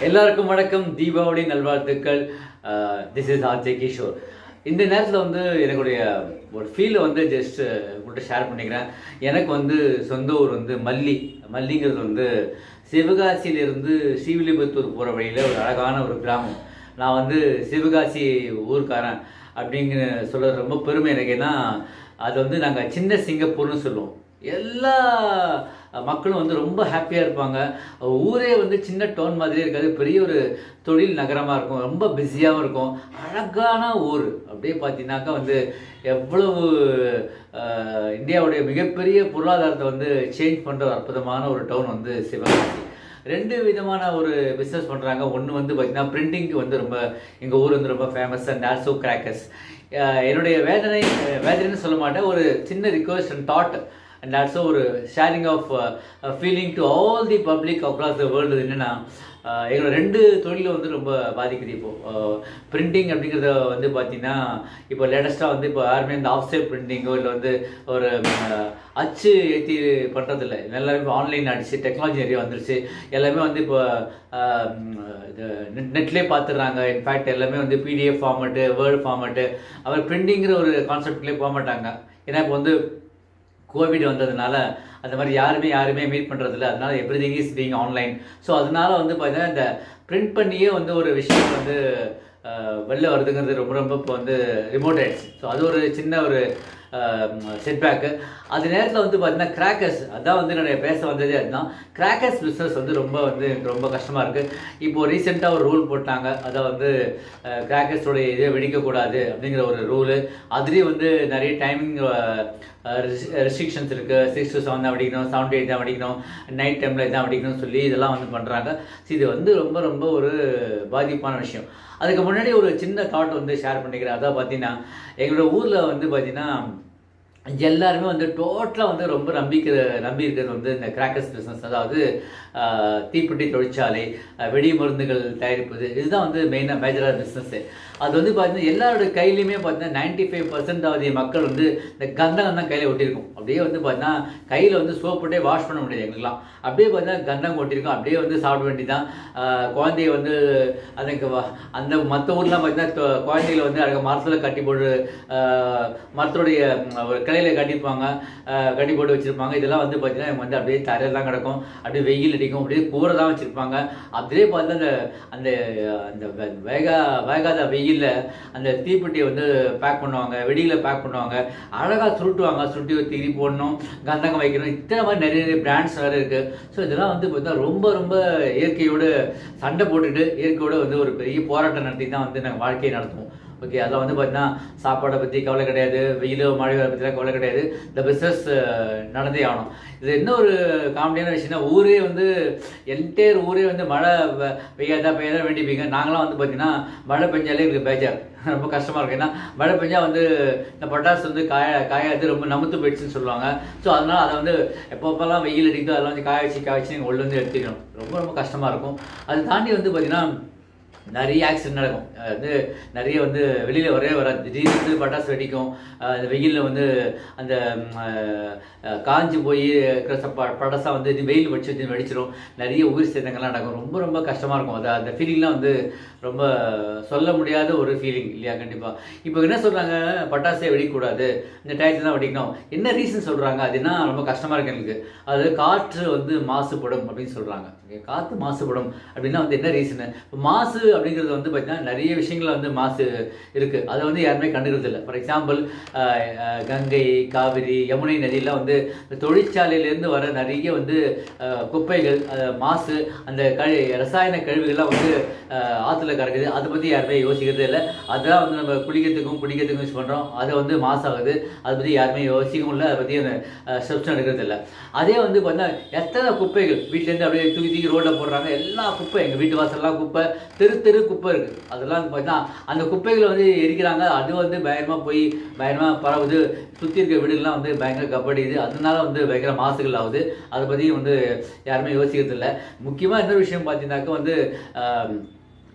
எல்லாருக்கும் வணக்கம் தீபாவளி நல்வாழ்த்துக்கள் திஸ் இஸ் ஆர்ஜே கிஷோர் இந்த நேரத்தில் வந்து எனக்குடைய ஒரு ஃபீலை வந்து ஜஸ்ட் உங்கள்கிட்ட ஷேர் பண்ணிக்கிறேன் எனக்கு வந்து சொந்த ஊர் வந்து மல்லி மல்லிங்கிறது வந்து சிவகாசியிலிருந்து ஸ்ரீவில்லிபுத்தூர் போகிற வழியில் ஒரு அழகான ஒரு கிராமம் நான் வந்து சிவகாசி ஊர்க்காரன் அப்படிங்கிற சொல்கிறது ரொம்ப பெருமை எனக்கு ஏன்னா அது வந்து நாங்கள் சின்ன சிங்கப்பூர்னு சொல்லுவோம் எல்லா மக்களும் வந்து ரொம்ப ஹாப்பியாக இருப்பாங்க ஊரே வந்து சின்ன டவுன் மாதிரியே இருக்காது பெரிய ஒரு தொழில் நகரமாக இருக்கும் ரொம்ப பிஸியாகவும் இருக்கும் அழகான ஊர் அப்படியே பார்த்தீங்கன்னாக்கா வந்து எவ்வளவு அஹ், இந்தியாவுடைய மிகப்பெரிய பொருளாதாரத்தை வந்து சேஞ்ச் பண்ணுற ஒரு அற்புதமான ஒரு டவுன் வந்து சிவகாசி ரெண்டு விதமான ஒரு பிஸ்னஸ் பண்ணுறாங்க ஒன்று வந்து பார்த்தீங்கன்னா பிரிண்டிங்க்கு வந்து ரொம்ப எங்கள் ஊர் வந்து ரொம்ப ஃபேமஸ் அண்ட் ஆல்சோ கிராக்கர்ஸ் என்னுடைய வேதனை வேதனைன்னு சொல்ல மாட்டேன் ஒரு சின்ன request and thought and also ஒரு sharing of feeling to all the public across the world என்னென்னா எங்களோட ரெண்டு தொழில் வந்து ரொம்ப பாதிக்குது இப்போது பிரிண்டிங் அப்படிங்கிறத வந்து பார்த்தீங்கன்னா இப்போ லேட்டஸ்ட்டாக வந்து இப்போ யாருமே இந்த ஆஃப் சைட் பிரிண்டிங்கோ இல்லை வந்து ஒரு அஹ், அச்சு ஏற்றி பண்ணுறதில்ல எல்லாமே இப்போ ஆன்லைன் அடிச்சு டெக்னாலஜி நிறைய வந்துருச்சு எல்லாமே வந்து இப்போ அஹ், இது நெட் நெட்லேயே பார்த்துடுறாங்க இன்ஃபேக்ட் எல்லாமே வந்து பிடிஎஃப் ஃபார்மேட்டு வேர்டு ஃபார்மேட்டு அவர் பிரிண்டிங்கிற ஒரு கான்செப்ட்லேயே போக மாட்டாங்க ஏன்னா இப்போ வந்து கோவிட் வந்ததுனால அந்த மாதிரி யாருமே யாருமே மீட் பண்ணுறதில்ல அதனால everything is being online so அதனால வந்து பார்த்தீங்கன்னா இந்த பிரிண்ட் பண்ணியே வந்து ஒரு விஷயம் வந்து அஹ், வெளில வருதுங்கிறது ரொம்ப ரொம்ப இப்போ வந்து ரிமோட் ஆயிடுச்சு ஸோ அது ஒரு சின்ன ஒரு செட்பேக்கு அது நேரத்தில் வந்து பார்த்தீங்கன்னா கிராக்கர்ஸ் அதான் வந்து என்னுடைய பேச வந்ததே அதுதான் கிராக்கர்ஸ் பிஸ்னஸ் வந்து ரொம்ப வந்து எனக்கு ரொம்ப கஷ்டமாக இருக்குது இப்போ ரீசெண்டாக ஒரு ரூல் போட்டாங்க அதை வந்து கிராக்கர்ஸோடைய இதை வெடிக்கக்கூடாது அப்படிங்கிற ஒரு ரூலு அதுலேயும் வந்து நிறைய டைமிங் ரெஸ்ட்ரிக்ஷன்ஸ் இருக்குது சிக்ஸ் டு செவன் தான் வெடிக்கணும் செவன் டு எயிட் தான் வெடிக்கணும் நைட் டைமில் இதான் வெடிக்கணும்னு சொல்லி இதெல்லாம் வந்து பண்ணுறாங்க ஸோ இது வந்து ரொம்ப ரொம்ப ஒரு பாதிப்பான விஷயம் அதுக்கு முன்னாடி ஒரு சின்ன தாட் வந்து ஷேர் பண்ணிக்கிறேன் அதான் பார்த்தீங்கன்னா எங்களோட ஊரில் வந்து பார்த்தீங்கன்னா எல்லாருமே வந்து டோட்டலாக வந்து ரொம்ப நம்பிக்கை நம்பி இருக்கிறது வந்து இந்த கிராக்கர்ஸ் பிஸ்னஸ் அதாவது ஆஹ், தீப்பெட்டி தொழிற்சாலை ஆஹ், வெடி மருந்துகள் தயாரிப்பது இதுதான் வந்து மெயினாக மேஜரான பிஸ்னஸ்ஸு அது வந்து பார்த்தீங்கன்னா எல்லாரோட கையிலையுமே பார்த்தீங்கன்னா நைன்டி ஃபைவ் பர்சன்டாவது மக்கள் வந்து இந்த கந்தகம் தான் கையில் ஒட்டியிருக்கும் அப்படியே வந்து பார்த்தீங்கன்னா கையில் வந்து சோப் போட்டே வாஷ் பண்ண முடியாது எங்களுக்குலாம் அப்படியே பார்த்தீங்கன்னா கந்தகம் ஒட்டியிருக்கும் அப்படியே வந்து சாப்பிட வேண்டியதான் குழந்தைய வந்து அதுக்கு வ- அந்த மற்ற ஊர்லாம் பார்த்தீங்கன்னா தொ- குழந்தைகளை வந்து அதுக்கு மரத்தில் கட்டி போட்டு ஆஹ், மரத்துடைய ம், ஒரு கிளையில கட்டிப்பாங்க ஆஹ், கட்டி போட்டு வச்சிருப்பாங்க இதெல்லாம் வந்து பார்த்தீங்கன்னா இவங்க வந்து அப்படியே தரையில் தான் கிடக்கும் அப்படியே வெயில் அடிக்கும் அப்படியே கூரை தான் வச்சிருப்பாங்க அப்படியே பார்த்தா அந்த அந்த அந்த வே- வேகா வேகாத வெயில்ல அந்த தீப்பெட்டியை வந்து பேக் பண்ணுவாங்க வெடியில பேக் பண்ணுவாங்க அழகா சுருட்டுவாங்க சுருட்டி ஒரு திரி போடணும் கந்தகம் வைக்கணும் இத்தனை மாதிரி நிறைய நிறைய பிராண்ட்ஸ் வேறு இருக்கு ஸோ இதெல்லாம் வந்து பார்த்தீங்கன்னா ரொம்ப ரொம்ப இயற்கையோடு சண்டை போட்டுட்டு இயற்கையோட வந்து ஒரு பெரிய போராட்டம் நடத்தி தான் வந்து நாங்கள் வாழ்க்கையை நடத்துவோம் ஓகே அதெல்லாம் வந்து பார்த்தீங்கன்னா சாப்பாடை பற்றி கவலை கிடையாது வெயிலோ மழை பற்றிலாம் கவலை கிடையாது இந்த பிஸ்னஸ் நடந்தே ஆகணும் இது என்ன ஒரு காமெடியான விஷயம்னா ஊரே வந்து என்டையர் ஊரே வந்து மழை வெ- பெய்யாதா பெய்யாதா வேண்டிப்பீங்க நாங்களாம் வந்து பார்த்தீங்கன்னா மழை பெஞ்சாலே எங்களுக்கு பேஜார் ரொம்ப கஷ்டமாக இருக்கு ஏன்னா மழை பெஞ்சா வந்து இந்த பட்டாசு வந்து காய காயாது ரொம்ப நமுத்து போயிடுச்சுன்னு சொல்லுவாங்க ஸோ அதனால அதை வந்து எப்பப்பெல்லாம் வெயில் அடிக்குதோ அதெல்லாம் வந்து காய வச்சு காய வச்சு நீங்கள் உள்ள வந்து எடுத்துக்கணும் ரொம்ப ரொம்ப கஷ்டமாக இருக்கும் அதை தாண்டி வந்து பார்த்தீங்கன்னா நிறைய ஆக்சிடென்ட் நடக்கும் அஹ் வந்து நிறைய வந்து வெளியில் வரவே வராது திடீர்னு வந்து பட்டாசு வெடிக்கும் அஹ் அந்த வெயிலில் வந்து அந்த ம், அஹ், அஹ், காஞ்சு போய் இருக்கிற ச- ப- பட்டாசா வந்து இது வெயில் வச்சு வச்சு வெடிச்சிடும் நிறைய உயிர் சேதங்கள்லாம் நடக்கும் ரொம்ப ரொம்ப கஷ்டமாக இருக்கும் அது அந்த ஃபீலிங்லாம் வந்து ரொம்ப சொல்ல முடியாத ஒரு ஃபீலிங் இல்லையா கண்டிப்பாக இப்போ என்ன சொல்கிறாங்க பட்டாசே வெடிக்கக்கூடாது இந்த டயத்தில் தான் வெடிக்கணும் என்ன ரீசன் சொல்கிறாங்க அது என்ன ரொம்ப கஷ்டமாக இருக்கு எனக்கு அது காற்று வந்து மாசுபடும் அப்படின்னு சொல்கிறாங்க காற்று மாசுபடும் அப்படின்னா வந்து என்ன ரீசனு மாசு அப்படிங்கிறது வந்து பார்த்தீங்கன்னா நிறைய விஷயங்கள் வந்து மாசு இருக்குது அதை வந்து யாருமே கண்டுக்கிறது இல்லை ஃபார் எக்ஸாம்பிள் கங்கை காவிரி யமுனை நதியெல்லாம் வந்து இந்த தொழிற்சாலையிலேருந்து வர நிறைய வந்து அஹ், குப்பைகள் அஹ், மாசு அந்த கழி ரசாயன கழிவுகள்லாம் வந்து அஹ், ஆத்துல கறக்குது அதை பற்றி யாருமே யோசிக்கிறதே இல்லை அதான் வந்து நம்ம குளிக்கிறதுக்கும் குடிக்கிறதுக்கும் யூஸ் பண்ணுறோம் அதை வந்து மாசாகுது அதை பற்றி யாருமே யோசிக்கவும் இல்லை அதை பற்றி அந்த ஸ்டெப்ஸ் எடுக்கிறது இல்லை அதே வந்து பார்த்தீங்கன்னா எத்தனை குப்பைகள் வீட்டிலேருந்து அப்படியே தூக்கி தூக்கி ரோட்டில் போடுறாங்க எல்லா குப்பை எங்கள் வீட்டு வாசல்லாம் குப்பை தெரு தெரு குப்பை இருக்குது அதெல்லாம் பார்த்தீங்கன்னா அந்த குப்பைகளை வந்து எரிக்கிறாங்க அது வந்து பயங்கரமாக போய் பயங்கரமாக பரவுது சுற்றி இருக்க வீடுகள்லாம் வந்து பயங்கர கபடிது அதனால வந்து பயங்கர மாசுகள் ஆகுது அதை பற்றி வந்து யாருமே யோசிக்கிறது இல்லை முக்கியமாக இன்னொரு விஷயம் பார்த்தீங்கன்னாக்கா வந்து ஆம்,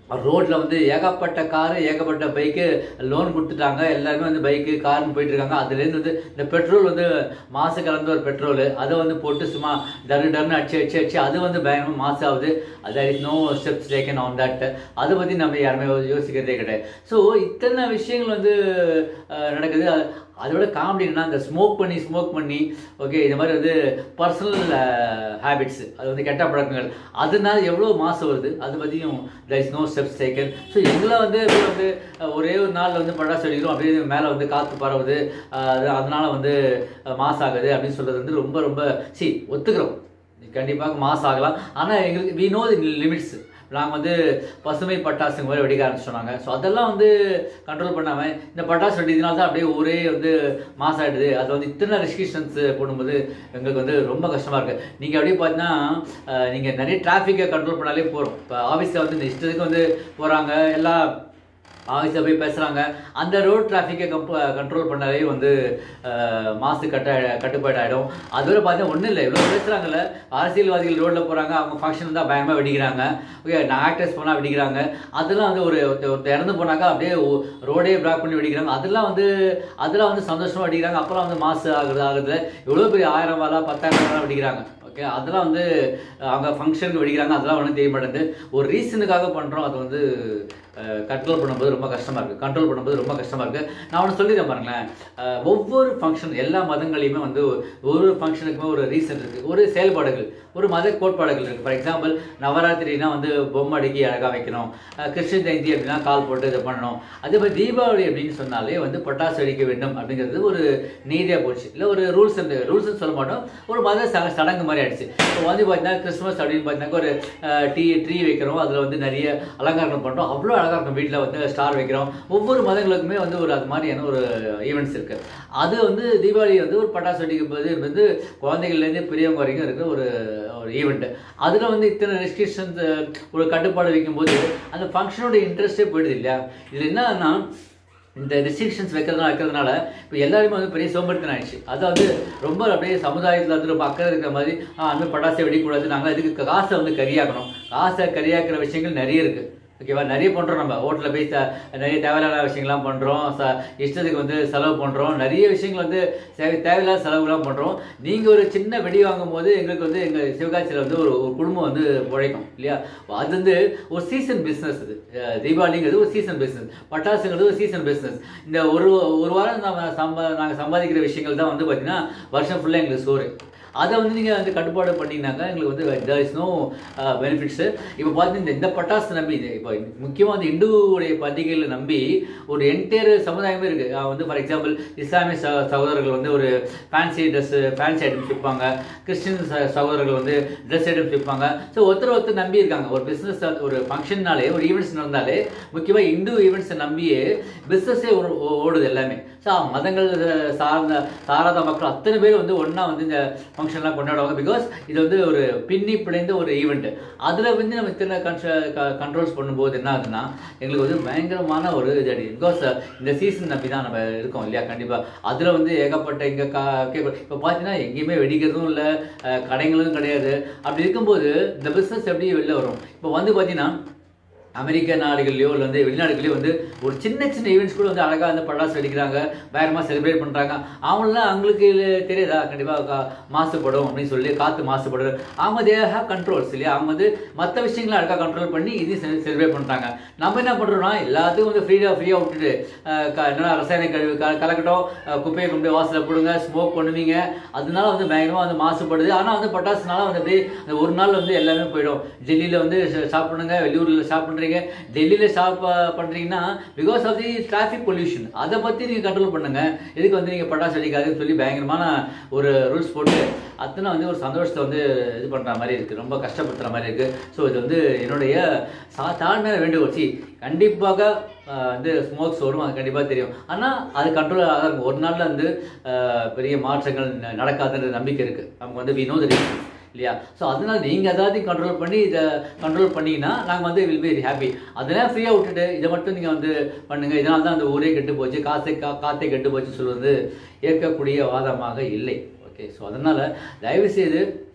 ரோட்ல வந்து ஏகப்பட்ட காரு ஏகப்பட்ட பைக்கு லோன் கொடுத்துட்டாங்க எல்லாருமே வந்து பைக்கு கார்னு போயிட்டு இருக்காங்க அதுலேருந்து வந்து இந்த பெட்ரோல் வந்து மாசு கலந்த ஒரு பெட்ரோல் அதை வந்து போட்டு சும்மா டரு டர்னு அடிச்சு அடிச்சு அடிச்சு அது வந்து பயங்கரமாக மாசு ஆகுது there is no steps taken on that அதை பற்றி நம்ம யாருமே யோசிக்கிறதே கிடையாது ஸோ இத்தனை விஷயங்கள் வந்து அஹ், நடக்குது அது- அதோட காமெடினா இந்த ஸ்மோக் பண்ணி ஸ்மோக் பண்ணி ஓகே இந்த மாதிரி வந்து பர்சனல் ஹேபிட்ஸ் அது வந்து கெட்ட பழக்கங்கள் அதனால எவ்வளோ மாசு வருது அதை பற்றியும் there is no steps taken so எங்களை வந்து இப்ப வந்து அஹ், ஒரே ஒரு நாளில் வந்து பட்டாசு வெடிக்கிறோம் அப்படியே மேலே வந்து காற்று பரவுது அஹ், அது அதனால வந்து அஹ், மாசாகுது அப்படின்னு சொல்றது வந்து ரொம்ப ரொம்ப சி ஒத்துக்கிறோம் கண்டிப்பாக மாஸ் ஆகலாம் ஆனால் எங்களுக்கு வி நோ தி லிமிட்ஸ் நாங்கள் வந்து பசுமை பட்டாசுங்க மாதிரி வெடிக்க ஆரம்பிச்சோம் ஸோ அதெல்லாம் வந்து கண்ட்ரோல் பண்ணாமல் இந்த பட்டாசு வெடிக்கிறதுனால தான் அப்படியே ஊரே வந்து மாஸ் ஆகிடுது அது வந்து இத்தனை ரெஸ்ட்ரிக்ஷன்ஸ் போடும்போது எங்களுக்கு வந்து ரொம்ப கஷ்டமாக இருக்குது நீங்கள் அப்படியே பார்த்தீங்கன்னா நீங்கள் நிறைய டிராஃபிக்கை கண்ட்ரோல் பண்ணாலே போகிறோம் இப்போ ஆஃபீஸில் வந்து இந்த இஷ்டத்துக்கு வந்து போகிறாங்க எல்லா ஆஃபீஸில் போய் பேசுகிறாங்க அந்த ரோட் டிராஃபிக்கை கம்ப கண்ட்ரோல் பண்ணாலே வந்து அஹ், மாசு கட்ட கட்டுப்பாடு ஆகிடும் அதோட பார்த்தீங்கன்னா ஒன்றும் இல்லை இவ்வளோ பேசுகிறாங்கல்ல அரசியல்வாதிகள் ரோட்டில் போகிறாங்க அவங்க ஃபங்க்ஷன் தான் பயங்கரமாக வெடிக்கிறாங்க ஓகே நான் ஆக்டர்ஸ் போனால் வெடிக்கிறாங்க அதெல்லாம் வந்து ஒரு ஒருத்த- ஒருத்தர் இறந்து போனாக்கா அப்படியே ஒ- ரோடே பிளாக் பண்ணி வெடிக்கிறாங்க அதெல்லாம் வந்து அதெல்லாம் வந்து சந்தோஷமாக வெடிக்கிறாங்க அப்புறம் வந்து மாசு ஆகுது ஆகுது எவ்வளோ பெரிய ஆயிரம் வாலா பத்தாயிரம் வாலா வெடிக்கிறாங்க ஓகே அதெல்லாம் வந்து அஹ், அங்க ஃபங்க்ஷனுக்கு வெடிக்கிறாங்க அதெல்லாம் ஒன்றும் தெரிய மாட்டேங்குது ஒரு ரீசனுக்காக பண்றோம் அது வந்து கண்ட்ரோல் பண்ணும்போது ரொம்ப கஷ்டமா இருக்கு கண்ட்ரோல் பண்ணும்போது ரொம்ப கஷ்டமா இருக்கு நான் ஒன்று சொல்லிடுறேன் பாருங்களேன் அஹ், ஒவ்வொரு ஃபங்க்ஷன் எல்லா மதங்களையுமே வந்து ஒரு ஒரு ஃபங்க்ஷனுக்குமே ஒரு ரீசன் இருக்கு ஒரு செயல்பாடுகள் ஒரு மத கோட்பாடுகள் இருக்கு ஃபார் எக்ஸாம்பிள் நவராத்திரினா வந்து பொம்மை அடுக்கி அழகா வைக்கணும் அஹ், கிருஷ்ண ஜெயந்தி அப்படின்னா கால் போட்டு இதை பண்ணணும் அதே மாதிரி தீபாவளி அப்படின்னு சொன்னாலே வந்து பட்டாசு வெடிக்க வேண்டும் அப்படிங்கிறது ஒரு நீதியாக போச்சு இல்லை ஒரு ரூல்ஸ் ரூல்ஸ் சொல்ல மாட்டோம் ஒரு மத ச- சடங்கு மாதிரி ஆயிடுச்சு இப்போ வந்து பார்த்தீங்கன்னா கிறிஸ்மஸ் அப்படின்னு பார்த்தீங்கன்னா ஒரு டீ ட்ரீ வைக்கிறோம் அதில் வந்து நிறைய அலங்காரம் பண்ணுறோம் அவ்வளோ அழகாக இருக்கும் வீட்டில் வந்து ஸ்டார் வைக்கிறோம் ஒவ்வொரு மதங்களுக்குமே வந்து ஒரு அது மாதிரியான ஒரு ஈவெண்ட்ஸ் இருக்கு அது வந்து தீபாவளி வந்து ஒரு பட்டாசு வெடிக்கும் போது வந்து குழந்தைகள்லேருந்து பெரியவங்க வரைக்கும் இருக்கிற ஒரு ஒரு ஈவெண்ட் அதில் வந்து இத்தனை ரெஸ்ட்ரிக்ஷன்ஸ் ஒரு கட்டுப்பாடு வைக்கும்போது அந்த ஃபங்க்ஷனோட இன்ட்ரெஸ்டே போயிடுது இல்லையா இதில் என்னன்னா இந்த ரெஸ்ட்ரிக்ஷன்ஸ் வைக்கிறதுனால வைக்கிறதுனால இப்போ எல்லாருமே வந்து பெரிய சோம்பேறித்தனம் ஆயிடுச்சு அதாவது ரொம்ப அப்படியே சமுதாயத்தில் வந்து ரொம்ப அக்கறை இருக்கிற மாதிரி ஆ அந்த பட்டாசை வெடிக்கக்கூடாது நாங்கள் இதுக்கு காசை வந்து கரியாக்கணும் காசை கரியாக்குற விஷயங்கள் நிறைய இருக்கு ஓகேவா நிறைய பண்ணுறோம் நம்ம ஹோட்டலில் போய் த- நிறைய தேவையில்லாத விஷயங்கள்லாம் பண்ணுறோம் ச இஷ்டத்துக்கு வந்து செலவு பண்ணுறோம் நிறைய விஷயங்கள் வந்து தேவை- தேவையில்லாத செலவுலாம் பண்ணுறோம் நீங்கள் ஒரு சின்ன வெடி வாங்கும் போது எங்களுக்கு வந்து எங்கள் சிவகாசியில் வந்து ஒரு ஒரு குடும்பம் வந்து உழைக்கும் இல்லையா அது வந்து ஒரு சீசன் பிஸ்னஸ் இது அஹ் தீபாவளிங்கிறது ஒரு சீசன் பிஸ்னஸ் பட்டாசுங்கிறது ஒரு சீசன் பிஸ்னஸ் இந்த ஒரு ஒரு வாரம் நம்ம சம்பா நாங்கள் சம்பாதிக்கிற விஷயங்கள் தான் வந்து பார்த்தீங்கன்னா வருஷம் ஃபுல்லாக எங்களுக்கு சோறு அதை வந்து நீங்கள் வந்து கட்டுப்பாடு பண்ணீங்கன்னாக்கா எங்களுக்கு வந்து there இஸ் நோ பெனிஃபிட்ஸு இப்போ பார்த்து இந்த இந்த பட்டாசு நம்பி இது இப்போ முக்கியமாக வந்து இந்துவுடைய பண்டிகைகளை நம்பி ஒரு என்டையர் சமுதாயமே இருக்குது வந்து ஃபார் எக்ஸாம்பிள் இஸ்லாமிய ச சகோதரர்கள் வந்து ஒரு ஃபேன்சி ட்ரெஸ்ஸு ஃபேன்சி ஐட்டம்ஸ் விற்பாங்க கிறிஸ்டின் ச- சகோதரர்கள் வந்து ட்ரெஸ் ஐட்டம்ஸ் விற்பாங்க ஸோ ஒருத்தர் ஒருத்தர் நம்பி இருக்காங்க ஒரு பிஸ்னஸ் ஒரு ஃபங்க்ஷன்னாலே ஒரு ஈவெண்ட்ஸ் நடந்தாலே முக்கியமாக இந்து ஈவெண்ட்ஸை நம்பியே பிஸ்னஸே ஓடுது எல்லாமே ஸோ மதங்கள் சார்ந்த சாராத மக்கள் அத்தனை பேர் வந்து ஒன்றா வந்து இந்த ஃபங்க்ஷன்லாம் கொண்டாடுவாங்க பிகாஸ் இது வந்து ஒரு பின்னி பிணைந்த ஒரு ஈவெண்ட் அதில் வந்து நம்ம இத்தனை கண்ட்ரோல்ஸ் பண்ணும்போது என்ன ஆகுதுன்னா எங்களுக்கு வந்து பயங்கரமான ஒரு இது அடி பிகாஸ் இந்த சீசன் நம்பி தான் நம்ம இருக்கோம் இல்லையா கண்டிப்பாக அதில் வந்து ஏகப்பட்ட இங்கே கா இப்போ பார்த்தீங்கன்னா எங்கேயுமே வெடிக்கிறதும் இல்லை கடைகளும் கிடையாது அப்படி இருக்கும்போது இந்த பிஸ்னஸ் எப்படி வெளில வரும் இப்போ வந்து பார்த்தீங்கன்னா அமெரிக்க நாடுகள்லையோ இல்லை வந்து வெளிநாடுகளையோ வந்து ஒரு சின்ன சின்ன ஈவெண்ட்ஸ் கூட வந்து அழகாக வந்து பட்டாசு வெடிக்கிறாங்க பயங்கரமாக செலிப்ரேட் பண்ணுறாங்க அவங்களாம் அவங்களுக்கு இது தெரியுதா கண்டிப்பாக மாசுபடும் அப்படின்னு சொல்லி காற்று மாசுபடும் அவங்க தே ஹேவ் கண்ட்ரோல்ஸ் இல்லையா அவங்க வந்து மற்ற விஷயங்களை அழகாக கண்ட்ரோல் பண்ணி இதையும் செலிப்ரேட் பண்ணுறாங்க நம்ம என்ன பண்ணுறோம்னா எல்லாத்துக்கும் வந்து ஃப்ரீயாக ஃப்ரீயாக விட்டுட்டு அஹ், க- என்னன்னா ரசாயன கழிவு க கலக்கட்டும் அஹ், குப்பையை கொண்டு போய் வாசலில் போடுங்க ஸ்மோக் பண்ணுவீங்க அதனால வந்து பயங்கரமாக வந்து மாசுபடுது ஆனால் வந்து பட்டாசுனால வந்து அப்படியே அந்த ஒரு நாள் வந்து எல்லாமே போயிடும் டெல்லியில் வந்து ஷாப் பண்ணுங்க வெளியூரில் ஷாப் பண்ணுறீங்க டெல்லியில் ஷாப் பண்ணுறீங்கன்னா because of the traffic pollution அதை பற்றி நீங்கள் கண்ட்ரோல் பண்ணுங்க எதுக்கு வந்து நீங்கள் பட்டாசு வெடிக்காதுன்னு சொல்லி பயங்கரமான ஒரு ரூல்ஸ் போட்டு அத்தனை வந்து ஒரு சந்தோஷத்தை வந்து இது பண்ணுற மாதிரி இருக்குது ரொம்ப கஷ்டப்படுத்துகிற மாதிரி இருக்குது ஸோ இது வந்து என்னுடைய சா தாழ்மையான வேண்டுகோள் சி கண்டிப்பாக ஆஹ், வந்து ஸ்மோக்ஸ் வரும் அது கண்டிப்பாக தெரியும் ஆனால் அது கண்ட்ரோல் ஆகாத இருக்கும் ஒரு நாளில் வந்து ஆஹ், பெரிய மாற்றங்கள் ந- நடக்காதுன்ற நம்பிக்கை இருக்குது அவங்க வந்து வி நோ த இல்லையா ஸோ அதனால நீங்கள் ஏதாவது கண்ட்ரோல் பண்ணி இதை கண்ட்ரோல் பண்ணீங்கன்னா நாங்கள் வந்து வில் பி ஹாப்பி அதெல்லாம் ஃப்ரீயாக விட்டுட்டு இதை மட்டும் நீங்கள் வந்து பண்ணுங்க இதனால தான் அந்த ஊரே கெட்டு போச்சு காசை கா காத்தே கெட்டு போச்சு சொல்வது ஏற்கக்கூடிய வாதமாக இல்லை ஓகே ஸோ அதனால் தயவு செய்து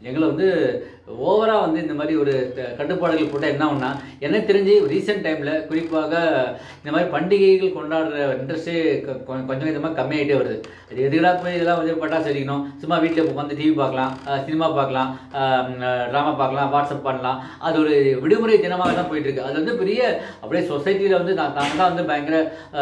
எங்களை வந்து ஓவராக வந்து இந்த மாதிரி ஒரு த- கட்டுப்பாடுகள் போட்டால் என்ன ஆகும்னா எனக்கு தெரிஞ்சு ரீசெண்ட் டைமில் குறிப்பாக இந்த மாதிரி பண்டிகைகள் கொண்டாடுற இன்ட்ரெஸ்ட்டே கொஞ்சம் கொஞ்சமாக கம்மியாயிட்டே வருது இது எதுக்கடா போய் இதெல்லாம் வந்து பட்டாசு வெடிக்கணும் சும்மா வீட்டில் உட்காந்து டிவி பார்க்கலாம் சினிமா பார்க்கலாம் ட்ராமா பார்க்கலாம் வாட்ஸ்அப் பண்ணலாம் அது ஒரு விடுமுறை தினமாக தான் போயிட்டு இருக்கு அது வந்து பெரிய அப்படியே சொசைட்டியில் வந்து நான் நாங்கள் தான் வந்து பயங்கர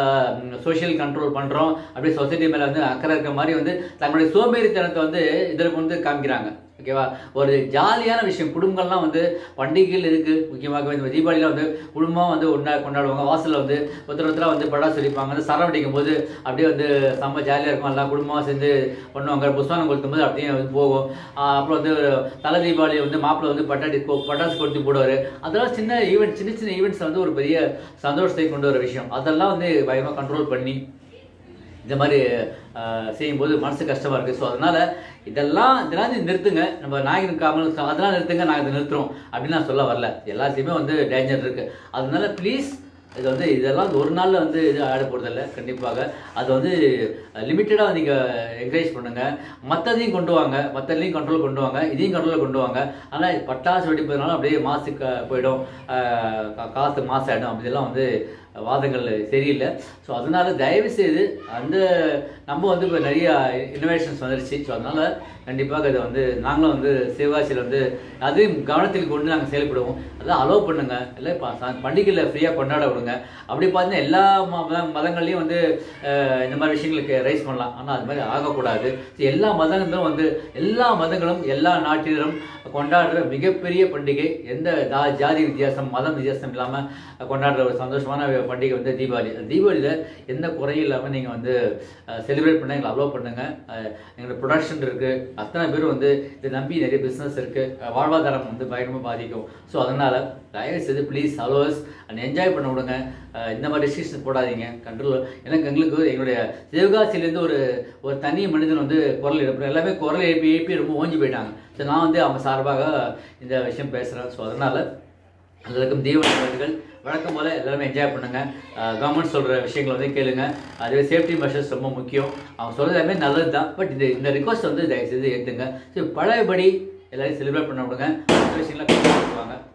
சோஷியல் கண்ட்ரோல் பண்ணுறோம் அப்படியே சொசைட்டி மேலே வந்து அக்கறை இருக்கிற மாதிரி வந்து தங்களுடைய சோம்பேறித்தனத்தை வந்து இதில் வந்து காமிக்கிறாங்க ஓகேவா ஒரு ஜாலியான விஷயம் குடும்பங்கள்லாம் வந்து பண்டிகைகள் இருக்கு முக்கியமாக இந்த தீபாவளியில் வந்து குடும்பம் வந்து ஒன்றா கொண்டாடுவாங்க வாசலில் வந்து ஒருத்தர் ஒருத்தராக வந்து படாசு வெடிப்பாங்க வந்து சரம் வெடிக்கும் போது அப்படியே வந்து செம்ம ஜாலியாக இருக்கும் எல்லாம் குடும்பமாக சேர்ந்து பண்ணுவாங்க புஸ்வானம் கொளுத்தும் போது அப்படியே வந்து போகும் ஆஹ் அப்புறம் வந்து தலை தீபாவளி வந்து மாப்பிள்ளை வந்து பட்டாடி கொ- பட்டாசு கொளுத்தி போடுவார் அதெல்லாம் சின்ன ஈவெண்ட் சின்ன சின்ன ஈவெண்ட்ஸ் வந்து ஒரு பெரிய சந்தோஷத்தை கொண்டு வர விஷயம் அதெல்லாம் வந்து பயமாக கண்ட்ரோல் பண்ணி இந்த மாதிரி ஆஹ், செய்யும்போது மனசு கஷ்டமா இருக்கு ஸோ அதனால இதெல்லாம் இதெல்லாம் நீ நிறுத்துங்க நம்ம நாயகன் காமல் அதெல்லாம் நிறுத்துங்க நாங்கள் இதை நிறுத்துறோம் அப்படின்னு நான் சொல்ல வரல எல்லாத்தையுமே வந்து டேஞ்சர் இருக்கு அதனால ப்ளீஸ் இது வந்து இதெல்லாம் ஒரு நாளில் வந்து இது ஆட போகிறதில்ல கண்டிப்பாக அது வந்து லிமிட்டடாக நீங்கள் என்கரேஜ் பண்ணுங்கள் மற்றதையும் கொண்டு வாங்க மற்றதையும் கண்ட்ரோல் கொண்டு வாங்க இதையும் கண்ட்ரோல் கொண்டு வாங்க ஆனால் பட்டாசு வெடிப்பதனால அப்படியே மாசுக்கு போயிடும் ஆஹ் கா- காசு மாசாயிடும் அப்படிலாம் வந்து வாதங்கள் சரியில்லை ஸோ அதனால தயவு செய்து அந்த நம்ம வந்து இப்போ நிறைய இன்னோவேஷன்ஸ் வந்துருச்சு ஸோ அதனால கண்டிப்பாக இதை வந்து நாங்களும் வந்து சிவகாசியில் வந்து அதையும் கவனத்தில் கொண்டு நாங்கள் செயல்படுவோம் அதெல்லாம் அலோவ் பண்ணுங்க இல்லை இப்போ பண்டிகையில் ஃப்ரீயாக கொண்டாட விடுங்க அப்படி பார்த்தீங்கன்னா எல்லா மத மதங்கள்லையும் வந்து அஹ், இந்த மாதிரி விஷயங்களுக்கு ரைஸ் பண்ணலாம் ஆனால் அது மாதிரி ஆகக்கூடாது So, எல்லா மதங்களும் வந்து எல்லா மதங்களும் எல்லா நாட்டினரும் கொண்டாடுற மிகப்பெரிய பண்டிகை எந்த ஜா- ஜாதி வித்தியாசம் மதம் வித்தியாசம் இல்லாமல் கொண்டாடுற ஒரு சந்தோஷமான பண்டிகை வந்து தீபாவளி அந்த தீபாவளியில் எந்த குறையும் இல்லாமல் நீங்கள் வந்து செலிப்ரேட் பண்ண எங்களை அலோவ் பண்ணுங்கள் எங்களோட ப்ரொடக்ஷன் இருக்குது அத்தனை பேர் வந்து இதை நம்பி நிறைய பிஸ்னஸ் இருக்குது வாழ்வாதாரம் வந்து பயங்கரமாக பாதிக்கும் ஸோ அதனால் தயவு செய்து ப்ளீஸ் அலோவர்ஸ் அண்ட் என்ஜாய் பண்ண விடுங்க அஹ் இந்த மாதிரி ரெஸ்ட்ரிக்ஷன் போடாதீங்க கண்ட்ரோல் எனக்கு எங்களுக்கு எங்களுடைய சிவகாசிலேருந்து ஒரு ஒரு தனி மனிதன் வந்து குரல் எழுப்புறேன் எல்லாமே குரல் எழுப்பி எழுப்பி ரொம்ப ஓஞ்சி போயிட்டாங்க ஸோ நான் வந்து அவங்க சார்பாக இந்த விஷயம் பேசுகிறேன் ஸோ அதனால் எல்லாருக்கும் தீபாவளி வாழ்த்துக்கள் வழக்கம் போல் எல்லாருமே என்ஜாய் பண்ணுங்க கவர்மெண்ட் சொல்கிற விஷயங்களை வந்து கேளுங்க அதுவே சேஃப்டி மெஷர்ஸ் ரொம்ப முக்கியம் அவங்க சொல்கிறது எல்லாமே நல்லது தான் பட் இது இந்த ரிக்வஸ்ட் வந்து தயவுசெய்து ஏற்றுங்க ஸோ பழையபடி எல்லாரையும் செலிப்ரேட் பண்ண விடுங்க மற்ற விஷயங்களை கண்டுபிடிச்சுவாங்க